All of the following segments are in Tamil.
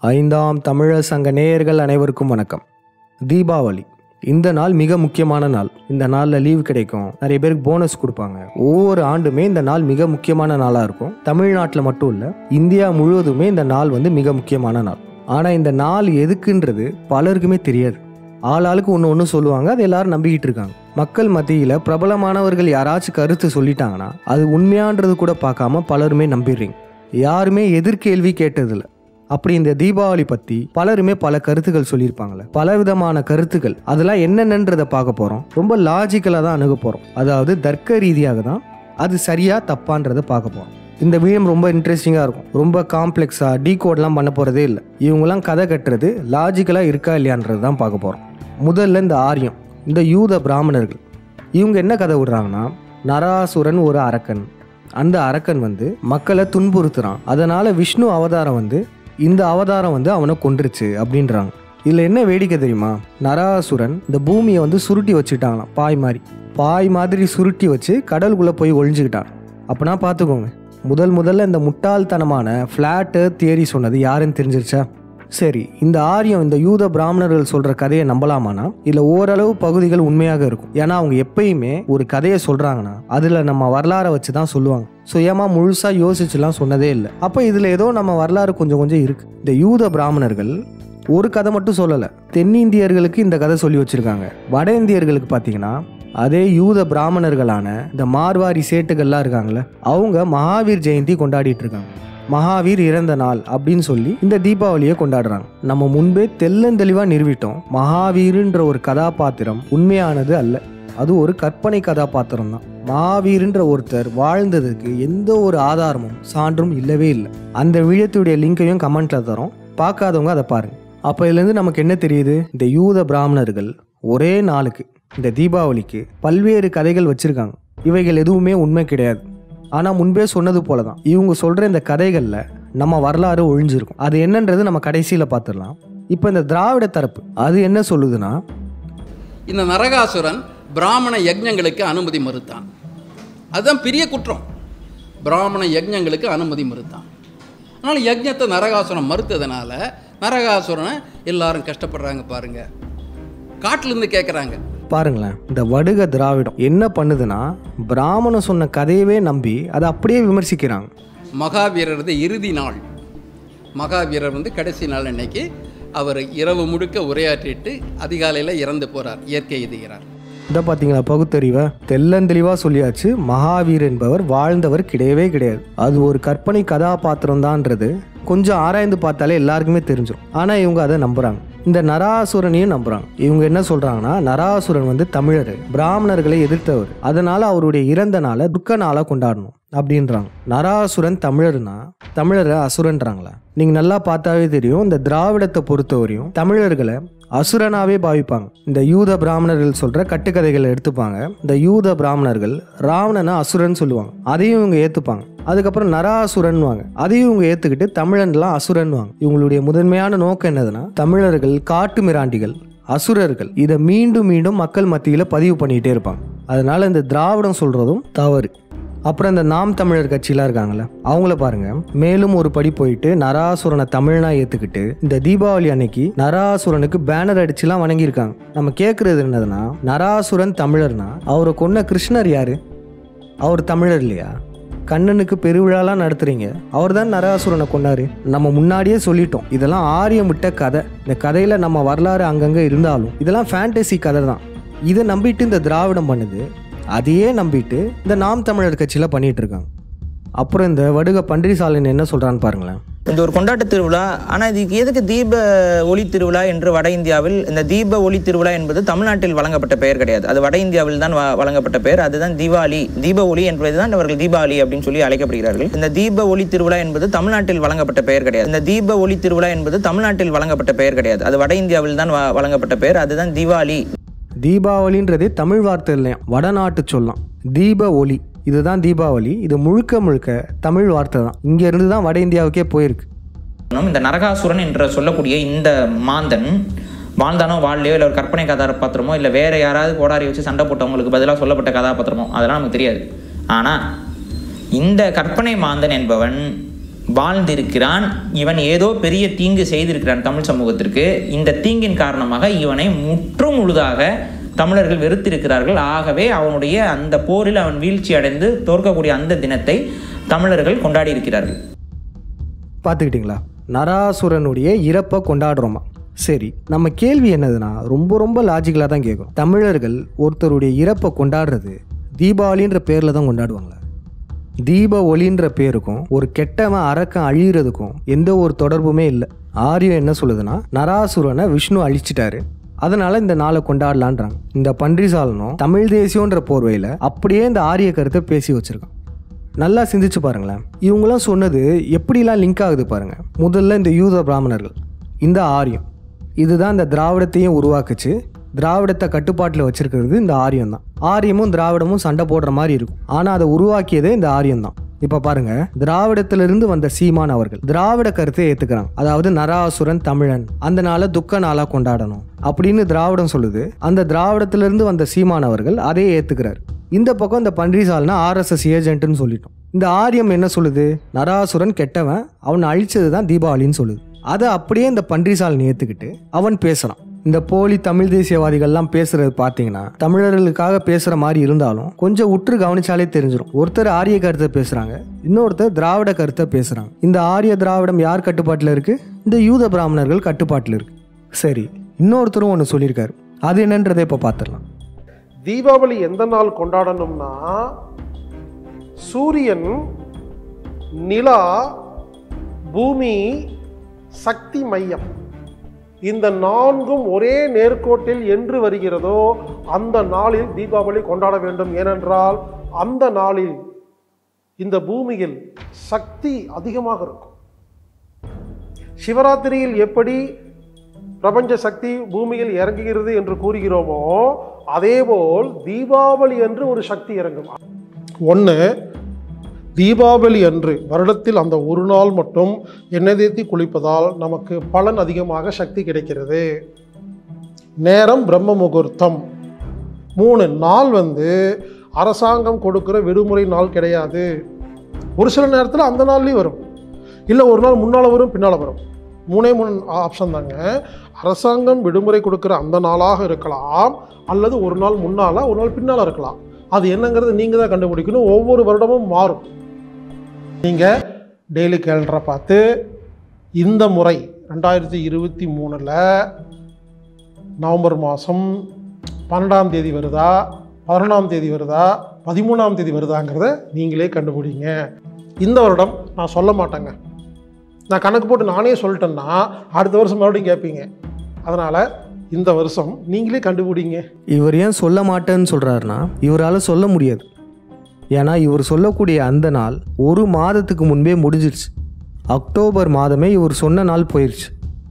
ஐந்தாம் தமிழர் சங்க நேயர்கள் அனைவருக்கும் வணக்கம் தீபாவளி இந்த நாள் மிக முக்கியமான நாள் இந்த நாளில் லீவ் கிடைக்கும் நிறைய பேருக்கு போனஸ் கொடுப்பாங்க ஒவ்வொரு ஆண்டுமே இந்த நாள் மிக முக்கியமான நாளாக இருக்கும் தமிழ்நாட்டில் மட்டும் இல்லை இந்தியா முழுவதுமே இந்த நாள் வந்து மிக முக்கியமான நாள் ஆனால் இந்த நாள் எதுக்குன்றது பலருக்குமே தெரியாது ஆளாளுக்கு ஒன்று ஒன்று சொல்லுவாங்க அது எல்லாரும் நம்பிக்கிட்டு இருக்காங்க மக்கள் மத்தியில் பிரபலமானவர்கள் யாராச்சும் கருத்து சொல்லிட்டாங்கன்னா அது உண்மையான்றது கூட பார்க்காம பலருமே நம்பிடுறீங்க யாருமே எதிர்கேள்வி கேட்டதில்ல அப்படி இந்த தீபாவளி பத்தி பலருமே பல கருத்துக்கள் சொல்லியிருப்பாங்களே பல விதமான கருத்துக்கள் அதெல்லாம் என்னென்னன்றதை பார்க்க போறோம் ரொம்ப லாஜிக்கலாக தான் அணுக போறோம் அதாவது தர்க்க ரீதியாக தான் அது சரியா தப்பான்றதை பார்க்க போறோம் இந்த வீடியம் ரொம்ப இன்ட்ரெஸ்டிங்காக இருக்கும் ரொம்ப காம்ப்ளெக்ஸாக டீகோட்லாம் பண்ண போகிறதே இல்லை இவங்கெல்லாம் கதை கட்டுறது லாஜிக்கலாக இருக்கா இல்லையான்றது தான் பார்க்க போகிறோம் முதல்ல இந்த ஆரியம் இந்த யூத பிராமணர்கள் இவங்க என்ன கதை விடுறாங்கன்னா நராசுரன் ஒரு அரக்கன் அந்த அரக்கன் வந்து மக்களை துன்புறுத்துறான் அதனால விஷ்ணு அவதாரம் வந்து இந்த அவதாரம் வந்து அவனை கொன்றுச்சு அப்படின்றாங்க இதில் என்ன வேடிக்கை தெரியுமா நராசுரன் இந்த பூமியை வந்து சுருட்டி வச்சுட்டாங்களாம் பாய் மாதிரி பாய் மாதிரி சுருட்டி வச்சு கடலுக்குள்ளே போய் ஒழிஞ்சுக்கிட்டான் அப்போனா பார்த்துக்கோங்க முதல் முதல்ல இந்த முட்டாள்தனமான ஃப்ளாட் தியரி சொன்னது யாருன்னு தெரிஞ்சிருச்சா சரி இந்த ஆரியம் இந்த யூத பிராமணர்கள் சொல்ற கதையை நம்பலாமானா இல்ல ஓரளவு பகுதிகள் உண்மையாக இருக்கும் ஏன்னா அவங்க எப்பயுமே ஒரு கதையை சொல்றாங்கன்னா அதுல நம்ம வரலாறை வச்சு தான் சொல்லுவாங்க சுயமா முழுசா யோசிச்சுலாம் சொன்னதே இல்லை அப்ப இதுல ஏதோ நம்ம வரலாறு கொஞ்சம் கொஞ்சம் இருக்கு இந்த யூத பிராமணர்கள் ஒரு கதை மட்டும் சொல்லலை தென்னிந்தியர்களுக்கு இந்த கதை சொல்லி வச்சிருக்காங்க வட இந்தியர்களுக்கு பார்த்தீங்கன்னா அதே யூத பிராமணர்களான இந்த மார்வாரி சேட்டுகள்லாம் இருக்காங்களே அவங்க மகாவீர் ஜெயந்தி கொண்டாடிட்டு இருக்காங்க மகாவீர் இறந்த நாள் அப்படின்னு சொல்லி இந்த தீபாவளியை கொண்டாடுறாங்க நம்ம முன்பே தெள்ளந்தெளிவாக நிறுவிட்டோம் மகாவீருன்ற ஒரு கதாபாத்திரம் உண்மையானது அல்ல அது ஒரு கற்பனை கதாபாத்திரம் தான் மகாவீருன்ற ஒருத்தர் வாழ்ந்ததுக்கு எந்த ஒரு ஆதாரமும் சான்றும் இல்லவே இல்லை அந்த வீடியத்துடைய லிங்கையும் கமெண்ட்ல தரோம் பார்க்காதவங்க அதை பாருங்க அப்போ இதுலேருந்து நமக்கு என்ன தெரியுது இந்த யூத பிராமணர்கள் ஒரே நாளுக்கு இந்த தீபாவளிக்கு பல்வேறு கதைகள் வச்சிருக்காங்க இவைகள் எதுவுமே உண்மை கிடையாது ஆனால் முன்பே சொன்னது போல தான் இவங்க சொல்கிற இந்த கதைகளில் நம்ம வரலாறு ஒழிஞ்சிருக்கும் அது என்னன்றது நம்ம கடைசியில் பார்த்துடலாம் இப்போ இந்த திராவிட தரப்பு அது என்ன சொல்லுதுன்னா இந்த நரகாசுரன் பிராமண யஜ்ஞங்களுக்கு அனுமதி மறுத்தான் அதுதான் பெரிய குற்றம் பிராமண யஜ்ஞங்களுக்கு அனுமதி மறுத்தான் ஆனால் யஜ்ஞத்தை நரகாசுரன் மறுத்ததுனால நரகாசுரனை எல்லாரும் கஷ்டப்படுறாங்க பாருங்க காட்டிலேருந்து கேட்குறாங்க பாருங்களேன் இந்த வடுக திராவிடம் என்ன பண்ணுதுன்னா பிராமணன் சொன்ன கதையவே நம்பி அதை அப்படியே விமர்சிக்கிறாங்க மகாவீரரது இறுதி நாள் மகாவீரர் வந்து கடைசி நாள் அன்னைக்கு அவர் இரவு முழுக்க உரையாற்றிட்டு அதிகாலையில் இறந்து போகிறார் இயற்கை எதுகிறார் இதை பார்த்தீங்களா பகுத்தறிவை தெள்ளந்தெளிவாக சொல்லியாச்சு மகாவீர் என்பவர் வாழ்ந்தவர் கிடையவே கிடையாது அது ஒரு கற்பனை கதாபாத்திரம் தான்ன்றது கொஞ்சம் ஆராய்ந்து பார்த்தாலே எல்லாருக்குமே தெரிஞ்சிடும் ஆனால் இவங்க அதை நம்புறாங்க இந்த நராசுரனையும் நம்புறாங்க இவங்க என்ன சொல்றாங்கன்னா நராசுரன் வந்து தமிழர் பிராமணர்களை எதிர்த்தவர் அதனால அவருடைய இறந்த நாளை துக்க நாளா கொண்டாடணும் அப்படின்றாங்க நராசுரன் தமிழர்னா தமிழரை அசுரன்றாங்களா நீங்க நல்லா பார்த்தாவே தெரியும் இந்த திராவிடத்தை பொறுத்தவரையும் தமிழர்களை அசுரனாவே பாவிப்பாங்க இந்த யூத பிராமணர்கள் சொல்ற கட்டுக்கதைகளை எடுத்துப்பாங்க இந்த யூத பிராமணர்கள் ராவணனை அசுரன் சொல்லுவாங்க அதையும் இவங்க ஏத்துப்பாங்க அதுக்கப்புறம் நராசுரன்வாங்க அதையும் இவங்க ஏத்துக்கிட்டு தமிழன்லாம் அசுரன்வாங்க இவங்களுடைய முதன்மையான நோக்கம் என்னதுன்னா தமிழர்கள் காட்டு மிராண்டிகள் அசுரர்கள் இதை மீண்டும் மீண்டும் மக்கள் மத்தியில் பதிவு பண்ணிகிட்டே இருப்பாங்க அதனால இந்த திராவிடம் சொல்றதும் தவறு அப்புறம் இந்த நாம் தமிழர் கட்சியெலாம் இருக்காங்கல்ல அவங்கள பாருங்க மேலும் ஒரு படி போயிட்டு நராசுரனை தமிழ்னா ஏத்துக்கிட்டு இந்த தீபாவளி அன்னைக்கு நராசுரனுக்கு பேனர் அடிச்சுலாம் வணங்கியிருக்காங்க நம்ம கேட்கறது என்னதுன்னா நராசுரன் தமிழர்னா அவரை கொன்ன கிருஷ்ணர் யாரு அவர் தமிழர் இல்லையா கண்ணனுக்கு பெருவிழாலாம் நடத்துறீங்க அவர் தான் நராசுரனை கொன்னாரு நம்ம முன்னாடியே சொல்லிட்டோம் இதெல்லாம் ஆரியம் விட்ட கதை இந்த கதையில நம்ம வரலாறு அங்கங்க இருந்தாலும் இதெல்லாம் ஃபேண்டசி கதை தான் இதை நம்பிட்டு இந்த திராவிடம் பண்ணுது அதையே நம்பிட்டு இந்த நாம் தமிழர் கட்சியில் பண்ணிட்டு இருக்காங்க அப்புறம் இந்த வடுக பன்றிசாலன் என்ன சொல்றான்னு பாருங்களேன் இந்த ஒரு கொண்டாட்ட திருவிழா ஆனால் இதுக்கு எதுக்கு தீப ஒளி திருவிழா என்று வட இந்தியாவில் இந்த தீப ஒளி திருவிழா என்பது தமிழ்நாட்டில் வழங்கப்பட்ட பெயர் கிடையாது அது வட இந்தியாவில் தான் வ- வழங்கப்பட்ட பெயர் அதுதான் தீபாவளி தீப ஒளி என்பதுதான் அவர்கள் தீபாவளி அப்படின்னு சொல்லி அழைக்கப்படுகிறார்கள் இந்த தீப ஒளி திருவிழா என்பது தமிழ்நாட்டில் வழங்கப்பட்ட பெயர் கிடையாது இந்த தீப ஒளி திருவிழா என்பது தமிழ்நாட்டில் வழங்கப்பட்ட பெயர் கிடையாது அது வட இந்தியாவில் தான் வ- வழங்கப்பட்ட பெயர் அதுதான் தீபாவளி தீபாவளின்றதே தமிழ் வார்த்தை இல்லையா வடநாட்டு சொல்லலாம் தீப ஒளி இதுதான் தீபாவளி இது முழுக்க முழுக்க தமிழ் வார்த்தை தான் இங்க இருந்து தான் வட இந்தியாவுக்கே போயிருக்கு இந்த நரகாசுரன் என்று சொல்லக்கூடிய இந்த மாந்தன் வாழ்ந்தானோ வாழலையோ இல்லை ஒரு கற்பனை கதாபாத்திரமோ இல்லை வேற யாராவது கோடாரி வச்சு சண்டை போட்டவங்களுக்கு பதிலாக சொல்லப்பட்ட கதாபாத்திரமோ அதெல்லாம் நமக்கு தெரியாது ஆனால் இந்த கற்பனை மாந்தன் என்பவன் வாழ்ந்திருக்கிறான் இவன் ஏதோ பெரிய தீங்கு செய்திருக்கிறான் தமிழ் சமூகத்திற்கு இந்த தீங்கின் காரணமாக இவனை முற்றும் முழுதாக தமிழர்கள் வெறுத்திருக்கிறார்கள் ஆகவே அவனுடைய அந்த போரில் அவன் வீழ்ச்சி அடைந்து தோற்கக்கூடிய அந்த தினத்தை தமிழர்கள் கொண்டாடி இருக்கிறார்கள் பார்த்துக்கிட்டிங்களா நராசுரனுடைய இறப்பை கொண்டாடுறோமா சரி நம்ம கேள்வி என்னதுன்னா ரொம்ப ரொம்ப லாஜிக்கலாக தான் கேட்கும் தமிழர்கள் ஒருத்தருடைய இறப்பை கொண்டாடுறது தீபாவளின்ற பேரில் தான் கொண்டாடுவாங்களா தீப ஒளின்ற பேருக்கும் ஒரு கெட்டவன் அரக்கன் அழியிறதுக்கும் எந்த ஒரு தொடர்புமே இல்லை ஆரியம் என்ன சொல்லுதுன்னா நராசுரனை விஷ்ணு அழிச்சிட்டாரு அதனால இந்த நாளை கொண்டாடலான்றாங்க இந்த பன்றிசாலனும் தமிழ் தேசியன்ற போர்வையில் அப்படியே இந்த ஆரிய கருத்தை பேசி வச்சிருக்கான் நல்லா சிந்திச்சு பாருங்களேன் இவங்களாம் சொன்னது எப்படிலாம் லிங்க் ஆகுது பாருங்க முதல்ல இந்த யூத பிராமணர்கள் இந்த ஆரியம் இதுதான் இந்த திராவிடத்தையும் உருவாக்குச்சு திராவிடத்தை கட்டுப்பாட்டில் வச்சிருக்கிறது இந்த ஆரியம் தான் ஆரியமும் திராவிடமும் சண்டை போடுற மாதிரி இருக்கும் ஆனால் அதை உருவாக்கியதே இந்த ஆரியம் தான் இப்போ பாருங்க திராவிடத்திலிருந்து வந்த சீமான் அவர்கள் திராவிட கருத்தை ஏத்துக்கிறாங்க அதாவது நராசுரன் தமிழன் அந்த நாளை துக்க நாளா கொண்டாடணும் அப்படின்னு திராவிடம் சொல்லுது அந்த திராவிடத்திலிருந்து வந்த சீமான் அவர்கள் அதையே ஏத்துக்கிறார் இந்த பக்கம் இந்த பன்றிசால்னா ஆர்எஸ்எஸ் ஏஜென்ட்னு சொல்லிட்டோம் இந்த ஆரியம் என்ன சொல்லுது நராசுரன் கெட்டவன் அவனை அழிச்சது தான் தீபாவளின்னு சொல்லுது அதை அப்படியே இந்த பன்றிசாலன் ஏத்துக்கிட்டு அவன் பேசுறான் இந்த போலி தமிழ் தேசியவாதிகள்லாம் பேசுறது பார்த்தீங்கன்னா தமிழர்களுக்காக பேசுற மாதிரி இருந்தாலும் கொஞ்சம் உற்று கவனிச்சாலே தெரிஞ்சிடும் ஒருத்தர் ஆரிய கருத்தை பேசுறாங்க இன்னொருத்தர் திராவிட கருத்தை பேசுறாங்க இந்த ஆரிய திராவிடம் யார் கட்டுப்பாட்டில் இருக்கு இந்த யூத பிராமணர்கள் கட்டுப்பாட்டில் இருக்கு சரி இன்னொருத்தரும் ஒன்று சொல்லியிருக்காரு அது என்னன்றதை இப்போ பார்த்துடலாம் தீபாவளி எந்த நாள் கொண்டாடணும்னா சூரியன் நிலா பூமி சக்தி மையம் இந்த நான்கும் ஒரே நேர்கோட்டில் என்று வருகிறதோ அந்த நாளில் தீபாவளி கொண்டாட வேண்டும் ஏனென்றால் அந்த நாளில் இந்த பூமியில் சக்தி அதிகமாக இருக்கும் சிவராத்திரியில் எப்படி பிரபஞ்ச சக்தி பூமியில் இறங்குகிறது என்று கூறுகிறோமோ அதேபோல் தீபாவளி அன்று ஒரு சக்தி இறங்கும் ஒன்று தீபாவளி அன்று வருடத்தில் அந்த ஒரு நாள் மட்டும் எண்ணெய் தேத்தி குளிப்பதால் நமக்கு பலன் அதிகமாக சக்தி கிடைக்கிறது நேரம் பிரம்ம முகூர்த்தம் மூணு நாள் வந்து அரசாங்கம் கொடுக்குற விடுமுறை நாள் கிடையாது ஒரு சில நேரத்தில் அந்த நாள்லேயும் வரும் இல்லை ஒரு நாள் முன்னால் வரும் பின்னால் வரும் மூணே மூணு ஆப்ஷன் தாங்க அரசாங்கம் விடுமுறை கொடுக்குற அந்த நாளாக இருக்கலாம் அல்லது ஒரு நாள் முன்னால் ஒரு நாள் பின்னால் இருக்கலாம் அது என்னங்கிறது நீங்கள் தான் கண்டுபிடிக்கணும் ஒவ்வொரு வருடமும் மாறும் நீங்கள் டெய்லி கேலண்டரை பார்த்து இந்த முறை ரெண்டாயிரத்தி இருபத்தி மூணில் நவம்பர் மாதம் பன்னெண்டாம் தேதி வருதா பதினொன்றாம் தேதி வருதா பதிமூணாம் தேதி வருதாங்கிறத நீங்களே கண்டுபிடிங்க இந்த வருடம் நான் சொல்ல மாட்டேங்க நான் கணக்கு போட்டு நானே சொல்லிட்டேன்னா அடுத்த வருஷம் மறுபடியும் கேட்பீங்க அதனால் இந்த வருஷம் நீங்களே கண்டுபிடிங்க இவர் ஏன் சொல்ல மாட்டேன்னு சொல்கிறாருன்னா இவரால் சொல்ல முடியாது ஏன்னா இவர் சொல்லக்கூடிய அந்த நாள் ஒரு மாதத்துக்கு முன்பே முடிஞ்சிருச்சு அக்டோபர் மாதமே இவர் சொன்ன நாள் போயிடுச்சு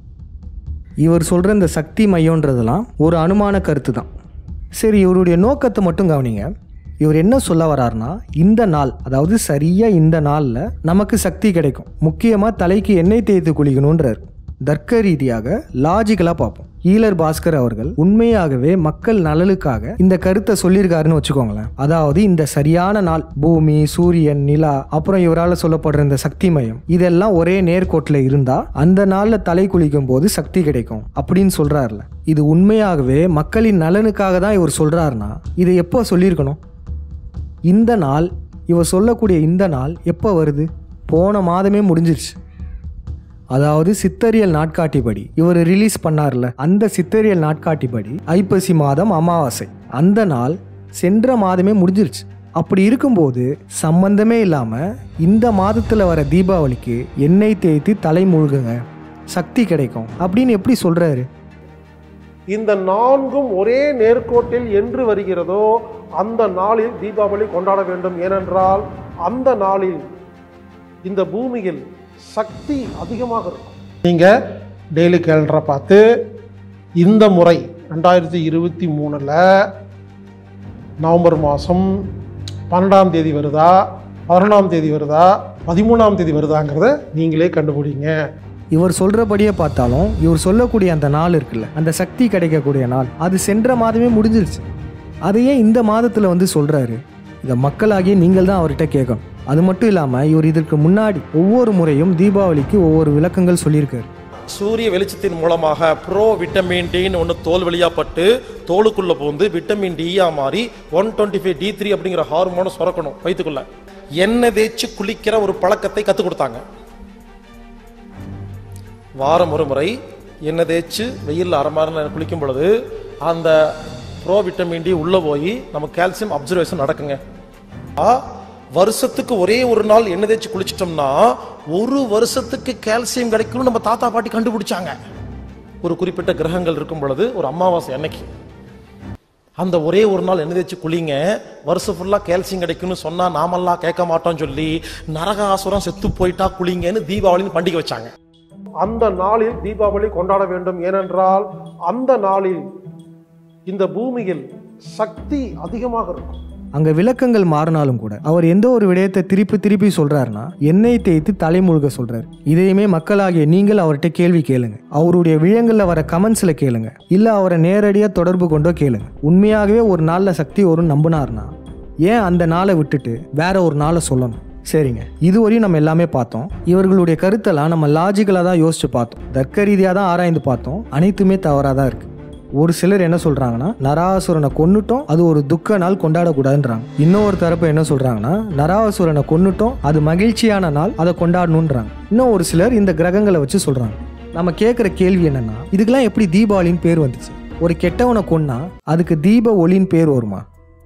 இவர் சொல்கிற இந்த சக்தி மையன்றதெல்லாம் ஒரு அனுமான கருத்து தான் சரி இவருடைய நோக்கத்தை மட்டும் கவனிங்க இவர் என்ன சொல்ல வராருன்னா இந்த நாள் அதாவது சரியாக இந்த நாளில் நமக்கு சக்தி கிடைக்கும் முக்கியமாக தலைக்கு எண்ணெய் தேய்த்து குளிக்கணுன்றார் தர்க்க ரீதியாக லாஜிக்கலாக பார்ப்போம் ஈலர் பாஸ்கர் அவர்கள் உண்மையாகவே மக்கள் நலனுக்காக இந்த கருத்தை சொல்லியிருக்காருன்னு வச்சுக்கோங்களேன் அதாவது இந்த சரியான நாள் பூமி சூரியன் நிலா அப்புறம் இவரால் சொல்லப்படுற இந்த சக்தி மையம் இதெல்லாம் ஒரே நேர்கோட்டில் இருந்தா அந்த நாளில் தலை குளிக்கும் போது சக்தி கிடைக்கும் அப்படின்னு சொல்றாருல இது உண்மையாகவே மக்களின் நலனுக்காக தான் இவர் சொல்றாருன்னா இதை எப்போ சொல்லியிருக்கணும் இந்த நாள் இவர் சொல்லக்கூடிய இந்த நாள் எப்போ வருது போன மாதமே முடிஞ்சிருச்சு அதாவது சித்தரியல் நாட்காட்டிப்படி இவர் ரிலீஸ் பண்ணார்ல அந்த சித்தரியல் நாட்காட்டிப்படி ஐப்பசி மாதம் அமாவாசை அந்த நாள் சென்ற மாதமே முடிஞ்சிருச்சு அப்படி இருக்கும்போது சம்பந்தமே இல்லாமல் இந்த மாதத்தில் வர தீபாவளிக்கு எண்ணெய் தேய்த்து தலை மூழ்குங்க சக்தி கிடைக்கும் அப்படின்னு எப்படி சொல்கிறாரு இந்த நான்கும் ஒரே நேர்கோட்டில் என்று வருகிறதோ அந்த நாளில் தீபாவளி கொண்டாட வேண்டும் ஏனென்றால் அந்த நாளில் இந்த பூமியில் சக்தி அதிகமாக இருக்கும் நீங்கள் டெய்லி கேலண்டரை பார்த்து இந்த முறை ரெண்டாயிரத்தி இருபத்தி மூணில் நவம்பர் மாதம் பன்னெண்டாம் தேதி வருதா பதினொன்றாம் தேதி வருதா பதிமூணாம் தேதி வருதாங்கிறத நீங்களே கண்டுபிடிங்க இவர் சொல்கிறபடியே பார்த்தாலும் இவர் சொல்லக்கூடிய அந்த நாள் இருக்குல்ல அந்த சக்தி கிடைக்கக்கூடிய நாள் அது சென்ற மாதமே முடிஞ்சிருச்சு அதையே இந்த மாதத்தில் வந்து சொல்கிறாரு இதை மக்களாகிய நீங்கள் தான் அவர்கிட்ட கேட்கணும் அது மட்டும் இல்லாமல் இவர் இதற்கு முன்னாடி ஒவ்வொரு முறையும் தீபாவளிக்கு ஒவ்வொரு விளக்கங்கள் சொல்லியிருக்காரு சூரிய வெளிச்சத்தின் மூலமாக ப்ரோ விட்டமின் டின்னு ஒன்று தோல் வழியா பட்டு தோலுக்குள்ள பூந்து விட்டமின் டியா மாறி one twenty five D three அப்படிங்கிற ஹார்மோனை சுரக்கணும் வயிற்றுக்குள்ள எண்ணெய் தேய்ச்சி குளிக்கிற ஒரு பழக்கத்தை கற்றுக் கொடுத்தாங்க வாரம் ஒரு முறை எண்ணெய் தேய்ச்சி வெயிலில் அரை மணி நேரம் குளிக்கும் பொழுது அந்த ப்ரோ விட்டமின் டி உள்ளே போய் நம்ம கால்சியம் அப்சர்வேஷன் நடக்குங்க ஆ, வருஷத்துக்கு ஒரே ஒரு நாள் எண்ணெய் தேய்ச்சி குளிச்சிட்டோம்னா ஒரு வருஷத்துக்கு கால்சியம் கிடைக்கும்னு நம்ம தாத்தா பாட்டி கண்டுபிடிச்சாங்க ஒரு குறிப்பிட்ட கிரகங்கள் இருக்கும் பொழுது ஒரு அமாவாசை அன்னைக்கு அந்த ஒரே ஒரு நாள் எண்ணெய் தேய்ச்சி குளிங்க வருஷம் ஃபுல்லாக கால்சியம் கிடைக்கும்னு சொன்னா நாமெல்லாம் கேட்க மாட்டோம்னு சொல்லி நரகாசுரம் செத்து போயிட்டா குளிங்கன்னு தீபாவளின்னு பண்டிகை வச்சாங்க அந்த நாளில் தீபாவளி கொண்டாட வேண்டும் ஏனென்றால் அந்த நாளில் இந்த பூமியில் சக்தி அதிகமாக இருக்கும் அங்க விளக்கங்கள் மாறினாலும் கூட அவர் எந்த ஒரு விடயத்தை திருப்பி திருப்பி சொல்றாருன்னா எண்ணெய் தேய்த்து தலைமுழுக சொல்றாரு இதையுமே மக்களாகிய நீங்கள் அவர்கிட்ட கேள்வி கேளுங்க அவருடைய விழயங்கள்ல வர கமெண்ட்ஸ்ல கேளுங்க இல்ல அவரை நேரடியா தொடர்பு கொண்டோ கேளுங்க உண்மையாகவே ஒரு நாள்ல சக்தி வரும் நம்பினார்னா ஏன் அந்த நாளை விட்டுட்டு வேற ஒரு நாளை சொல்லணும் சரிங்க இதுவரையும் நம்ம எல்லாமே பார்த்தோம் இவர்களுடைய கருத்தெல்லாம் நம்ம லாஜிக்கலாக தான் யோசிச்சு பார்த்தோம் தர்க்க ரீதியாக தான் ஆராய்ந்து பார்த்தோம் அனைத்துமே தவறாக தான் இருக்கு ஒரு சிலர் என்ன சொல்றாங்கன்னா நராசுரனை கொன்னுட்டோம் அது ஒரு துக்க நாள் கொண்டாடக்கூடாதுன்றாங்க இன்னொரு தரப்பு என்ன சொல்றாங்கன்னா நராசுரனை கொன்னுட்டோம் அது மகிழ்ச்சியான நாள் அதை கொண்டாடணுன்றாங்க இன்னும் ஒரு சிலர் இந்த கிரகங்களை வச்சு சொல்றாங்க நம்ம கேட்குற கேள்வி என்னன்னா இதுக்கெல்லாம் எப்படி தீபாவளின்னு பேர் வந்துச்சு ஒரு கெட்டவனை கொன்னா அதுக்கு தீப ஒளின்னு பேர் வருமா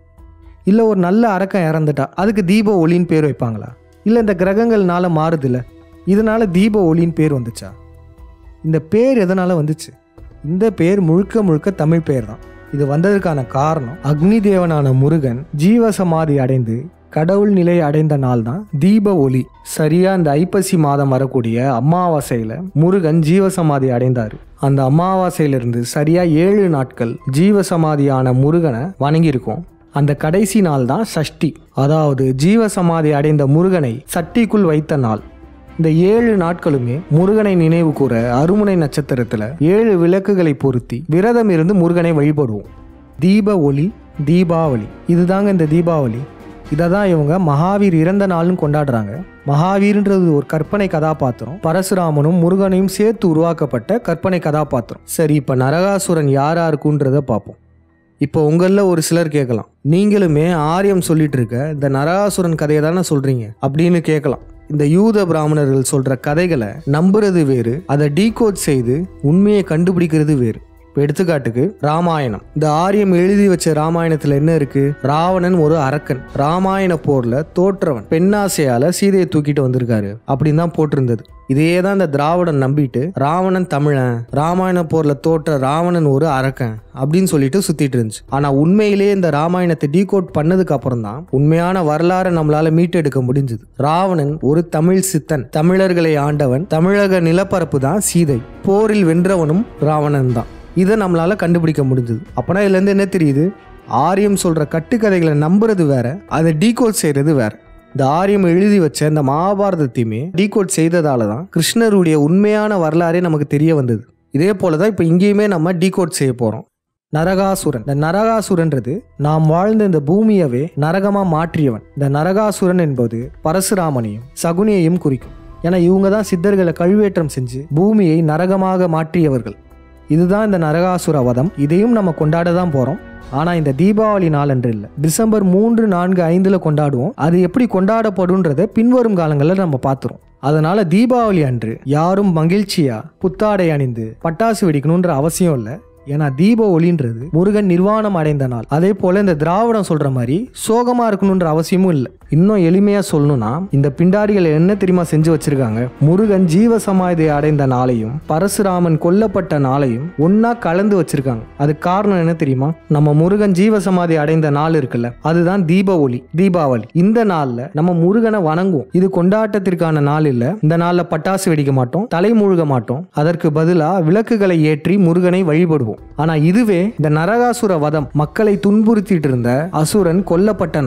இல்லை ஒரு நல்ல அரக்கன் இறந்துட்டா அதுக்கு தீப ஒளின்னு பேர் வைப்பாங்களா இல்லை இந்த கிரகங்கள்னால மாறுதுல்ல இதனால தீப ஒளின்னு பேர் வந்துச்சா இந்த பேர் எதனால வந்துச்சு இந்த பேர் முழுக்க முழுக்க தமிழ் பேர் தான் இது வந்ததற்கான காரணம் அக்னி தேவனான முருகன் ஜீவசமாதி அடைந்து கடவுள் நிலை அடைந்த நாள் தான் தீப ஒளி சரியா இந்த ஐப்பசி மாதம் வரக்கூடிய அமாவாசையில முருகன் ஜீவசமாதி அடைந்தார் அந்த அமாவாசையிலிருந்து சரியா ஏழு நாட்கள் ஜீவசமாதியான முருகனை வணங்கியிருக்கோம் அந்த கடைசி நாள் தான் சஷ்டி அதாவது ஜீவசமாதி அடைந்த முருகனை சட்டிக்குள் வைத்த நாள் இந்த ஏழு நாட்களுமே முருகனை நினைவு கூற அருமுனை நட்சத்திரத்துல ஏழு விளக்குகளை பொருத்தி விரதம் இருந்து முருகனை வழிபடுவோம் தீப ஒளி தீபாவளி இதுதாங்க இந்த தீபாவளி இதை தான் இவங்க மகாவீர் இறந்த நாள்னு கொண்டாடுறாங்க மகாவீர்ன்றது ஒரு கற்பனை கதாபாத்திரம் பரசுராமனும் முருகனையும் சேர்த்து உருவாக்கப்பட்ட கற்பனை கதாபாத்திரம் சரி இப்போ நரகாசுரன் யாரா இருக்குன்றத பார்ப்போம் இப்போ உங்களில் ஒரு சிலர் கேட்கலாம் நீங்களுமே ஆரியம் சொல்லிட்டு இருக்க இந்த நரகாசுரன் கதையை தானே சொல்றீங்க அப்படின்னு கேட்கலாம் இந்த யூத பிராமணர்கள் சொல்ற கதைகளை நம்புறது வேறு அதை டீகோட் செய்து உண்மையை கண்டுபிடிக்கிறது வேறு இப்போ எடுத்துக்காட்டுக்கு ராமாயணம் இந்த ஆரியம் எழுதி வச்ச ராமாயணத்துல என்ன இருக்கு ராவணன் ஒரு அரக்கன் ராமாயண போர்ல தோற்றவன் பெண்ணாசையால சீதையை தூக்கிட்டு வந்திருக்காரு அப்படின்னு தான் போட்டிருந்தது இதே தான் இந்த திராவிடன் நம்பிட்டு ராவணன் தமிழன் ராமாயண போர்ல தோற்ற ராவணன் ஒரு அரக்கன் அப்படின்னு சொல்லிட்டு சுத்திட்டு இருந்துச்சு ஆனா உண்மையிலேயே இந்த ராமாயணத்தை டீகோட் பண்ணதுக்கு அப்புறம் தான் உண்மையான வரலாறை நம்மளால மீட்டெடுக்க முடிஞ்சது ராவணன் ஒரு தமிழ் சித்தன் தமிழர்களை ஆண்டவன் தமிழக நிலப்பரப்பு தான் சீதை போரில் வென்றவனும் ராவணன் தான் இதை நம்மளால கண்டுபிடிக்க முடிஞ்சது அப்பனா இதுல இருந்து என்ன தெரியுது ஆரியம் சொல்ற கட்டுக்கதைகளை நம்புறது வேற அதை டீகோட் செய்யறது வேற இந்த ஆரியம் எழுதி வச்ச இந்த மகாபாரதத்தையுமே டீகோட் செய்ததால தான் கிருஷ்ணருடைய உண்மையான வரலாறே நமக்கு தெரிய வந்தது இதே போல தான் இப்போ இங்கேயுமே நம்ம டீகோட் செய்ய போறோம் நரகாசுரன் இந்த நரகாசுரன்றது நாம் வாழ்ந்த இந்த பூமியவே நரகமா மாற்றியவன் இந்த நரகாசுரன் என்பது பரசுராமனையும் சகுனியையும் குறிக்கும் ஏன்னா இவங்க தான் சித்தர்களை கழுவேற்றம் செஞ்சு பூமியை நரகமாக மாற்றியவர்கள் இதுதான் இந்த நரகாசுர வதம் இதையும் நம்ம கொண்டாட தான் போறோம் ஆனா இந்த தீபாவளி நாளன்று இல்லை டிசம்பர் மூன்று நான்கு ஐந்துல கொண்டாடுவோம் அது எப்படி கொண்டாடப்படுன்றத பின்வரும் காலங்களில் நம்ம பார்த்துரும் அதனால தீபாவளி அன்று யாரும் மகிழ்ச்சியா புத்தாடை அணிந்து பட்டாசு வெடிக்கணுன்ற அவசியம் இல்லை ஏன்னா தீப ஒளின்றது முருகன் நிர்வாணம் அடைந்த நாள் அதே போல இந்த திராவிடம் சொல்ற மாதிரி சோகமா இருக்கணுன்ற அவசியமும் இல்லை இன்னும் எளிமையா சொல்லணும்னா இந்த பிண்டாரிகள் என்ன தெரியுமா செஞ்சு வச்சிருக்காங்க முருகன் ஜீவ சமாதி அடைந்த நாளையும் பரசுராமன் கொல்லப்பட்ட நாளையும் ஒன்னா கலந்து வச்சிருக்காங்க அதுக்கு காரணம் என்ன தெரியுமா நம்ம முருகன் ஜீவ சமாதி அடைந்த நாள் இருக்குல்ல அதுதான் தீப ஒளி தீபாவளி இந்த நாள்ல நம்ம முருகனை வணங்குவோம் இது கொண்டாட்டத்திற்கான நாள் இல்ல இந்த நாள்ல பட்டாசு வெடிக்க மாட்டோம் தலை முழுக மாட்டோம் அதற்கு பதிலா விளக்குகளை ஏற்றி முருகனை வழிபடுவோம் ஆனா இதுவே இந்த நரகாசுர வதம் மக்களை துன்புறுத்திட்டு இருந்த அசுரன் கொல்லப்பட்ட நாள்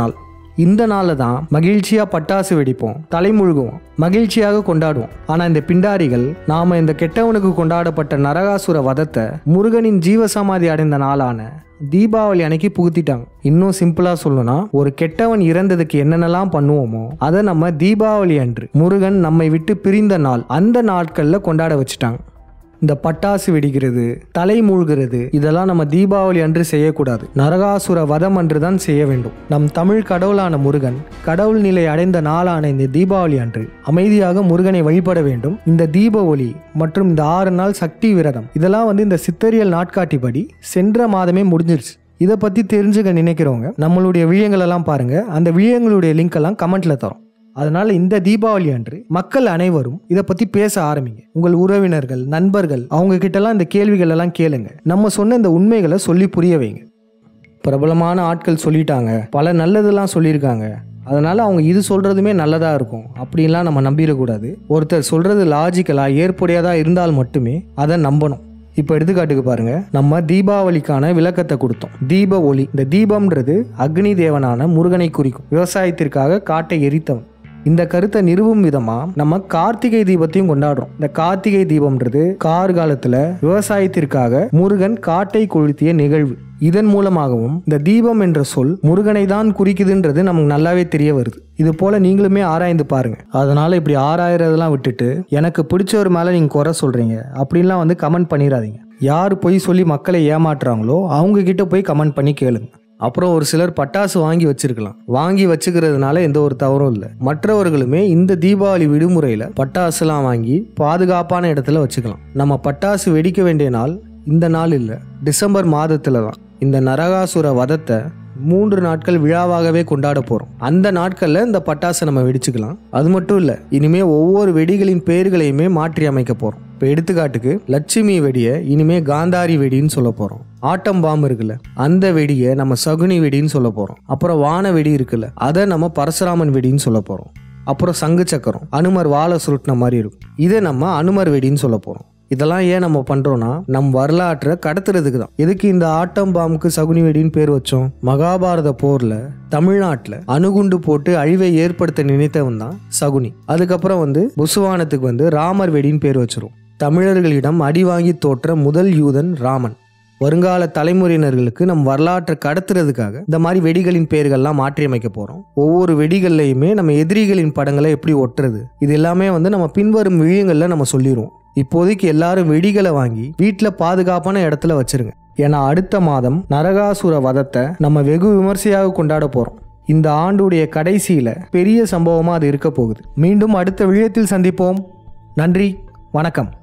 இந்த நாளில் தான் மகிழ்ச்சியாக பட்டாசு வெடிப்போம் தலைமுழுகுவோம் மகிழ்ச்சியாக கொண்டாடுவோம் ஆனால் இந்த பிண்டாரிகள் நாம இந்த கெட்டவனுக்கு கொண்டாடப்பட்ட நரகாசுர வதத்தை முருகனின் ஜீவசமாதி அடைந்த நாளான தீபாவளி அன்னைக்கு புகுத்திட்டாங்க இன்னும் சிம்பிளா சொல்லணும்னா ஒரு கெட்டவன் இறந்ததுக்கு என்னென்னலாம் பண்ணுவோமோ அதை நம்ம தீபாவளி அன்று முருகன் நம்மை விட்டு பிரிந்த நாள் அந்த நாட்கள்ல கொண்டாட வச்சுட்டாங்க இந்த பட்டாசு வெடிக்கிறது தலை மூழ்கிறது இதெல்லாம் நம்ம தீபாவளி அன்று செய்யக்கூடாது நரகாசுர வதம் அன்று தான் செய்ய வேண்டும் நம் தமிழ் கடவுளான முருகன் கடவுள் நிலை அடைந்த நாளான இந்த தீபாவளி அன்று அமைதியாக முருகனை வழிபட வேண்டும் இந்த தீப ஒளி மற்றும் இந்த ஆறு நாள் சக்தி விரதம் இதெல்லாம் வந்து இந்த சித்தரியல் நாட்காட்டிப்படி சென்ற மாதமே முடிஞ்சிருச்சு இதை பற்றி தெரிஞ்சுக்க நினைக்கிறவங்க நம்மளுடைய விழியங்களெல்லாம் பாருங்க அந்த விழியங்களுடைய லிங்க் எல்லாம் கமெண்ட்ல தரோம் அதனால இந்த தீபாவளி அன்று மக்கள் அனைவரும் இதை பத்தி பேச ஆரம்பிங்க உங்கள் உறவினர்கள் நண்பர்கள் அவங்க கிட்டலாம் இந்த கேள்விகள் எல்லாம் கேளுங்க நம்ம சொன்ன இந்த உண்மைகளை சொல்லி புரிய வைங்க பிரபலமான ஆட்கள் சொல்லிட்டாங்க பல நல்லதெல்லாம் சொல்லியிருக்காங்க அதனால அவங்க இது சொல்றதுமே நல்லதா இருக்கும் அப்படின்லாம் நம்ம நம்பிடக்கூடாது ஒருத்தர் சொல்றது லாஜிக்கலா ஏற்புடையதா இருந்தால் மட்டுமே அதை நம்பணும் இப்போ எடுத்துக்காட்டுக்கு பாருங்க நம்ம தீபாவளிக்கான விளக்கத்தை கொடுத்தோம் தீப ஒளி இந்த தீபம்ன்றது அக்னி தேவனான முருகனை குறிக்கும் விவசாயத்திற்காக காட்டை எரித்தவன் இந்த கருத்தை நிறுவும் விதமா நம்ம கார்த்திகை தீபத்தையும் கொண்டாடுறோம் இந்த கார்த்திகை தீபம்ன்றது கார்காலத்துல விவசாயத்திற்காக முருகன் காட்டை கொளுத்திய நிகழ்வு இதன் மூலமாகவும் இந்த தீபம் என்ற சொல் முருகனை தான் குறிக்குதுன்றது நமக்கு நல்லாவே தெரிய வருது இது போல நீங்களுமே ஆராய்ந்து பாருங்க அதனால இப்படி ஆராயறதெல்லாம் விட்டுட்டு எனக்கு பிடிச்சவர் மேல நீங்க குறை சொல்றீங்க அப்படின்லாம் வந்து கமெண்ட் பண்ணிடாதீங்க யார் போய் சொல்லி மக்களை ஏமாற்றுறாங்களோ அவங்க கிட்ட போய் கமெண்ட் பண்ணி கேளுங்க அப்புறம் ஒரு சிலர் பட்டாசு வாங்கி வச்சிருக்கலாம் வாங்கி வச்சுக்கிறதுனால எந்த ஒரு தவறும் இல்லை மற்றவர்களுமே இந்த தீபாவளி விடுமுறையில் பட்டாசுலாம் வாங்கி பாதுகாப்பான இடத்துல வச்சுக்கலாம் நம்ம பட்டாசு வெடிக்க வேண்டிய நாள் இந்த நாள் இல்லை டிசம்பர் மாதத்துல தான் இந்த நரகாசுர வதத்தை மூன்று நாட்கள் விழாவாகவே கொண்டாட போகிறோம் அந்த நாட்களில் இந்த பட்டாசை நம்ம வெடிச்சுக்கலாம் அது மட்டும் இல்லை இனிமே ஒவ்வொரு வெடிகளின் பெயர்களையுமே மாற்றி அமைக்க போகிறோம் இப்போ எடுத்துக்காட்டுக்கு லட்சுமி வெடியை இனிமே காந்தாரி வெடின்னு சொல்ல போகிறோம் ஆட்டம் பாம்பு இருக்குல்ல அந்த வெடியை நம்ம சகுனி வெடின்னு சொல்ல போகிறோம் அப்புறம் வான வெடி இருக்குல்ல அதை நம்ம பரசுராமன் வெடின்னு சொல்ல போகிறோம் அப்புறம் சங்கு சக்கரம் அனுமர் வாழை சுருட்டின மாதிரி இருக்கும் இதை நம்ம அனுமர் வெடின்னு சொல்ல போகிறோம் இதெல்லாம் ஏன் நம்ம பண்றோம்னா நம் வரலாற்றை கடத்துறதுக்கு தான் எதுக்கு இந்த ஆட்டம் பாம்புக்கு சகுனி வெடின்னு பேர் வச்சோம் மகாபாரத போர்ல தமிழ்நாட்டில் அணுகுண்டு போட்டு அழிவை ஏற்படுத்த நினைத்தவன் தான் சகுனி அதுக்கப்புறம் வந்து புசுவானத்துக்கு வந்து ராமர் வெடின்னு பேர் வச்சிரும் தமிழர்களிடம் அடி வாங்கி தோற்ற முதல் யூதன் ராமன் வருங்கால தலைமுறையினர்களுக்கு நம் வரலாற்றை கடத்துறதுக்காக இந்த மாதிரி வெடிகளின் பெயர்கள்லாம் மாற்றி அமைக்க போறோம் ஒவ்வொரு வெடிகள்லையுமே நம்ம எதிரிகளின் படங்களை எப்படி ஒட்டுறது இது எல்லாமே வந்து நம்ம பின்வரும் விழியங்கள்ல நம்ம சொல்லிடுவோம் இப்போதைக்கு எல்லாரும் வெடிகளை வாங்கி வீட்டில் பாதுகாப்பான இடத்துல வச்சிருங்க ஏன்னா அடுத்த மாதம் நரகாசுர வதத்தை நம்ம வெகு விமர்சையாக கொண்டாட போறோம் இந்த ஆண்டுடைய கடைசியில பெரிய சம்பவமா அது இருக்க போகுது மீண்டும் அடுத்த விழயத்தில் சந்திப்போம் நன்றி வணக்கம்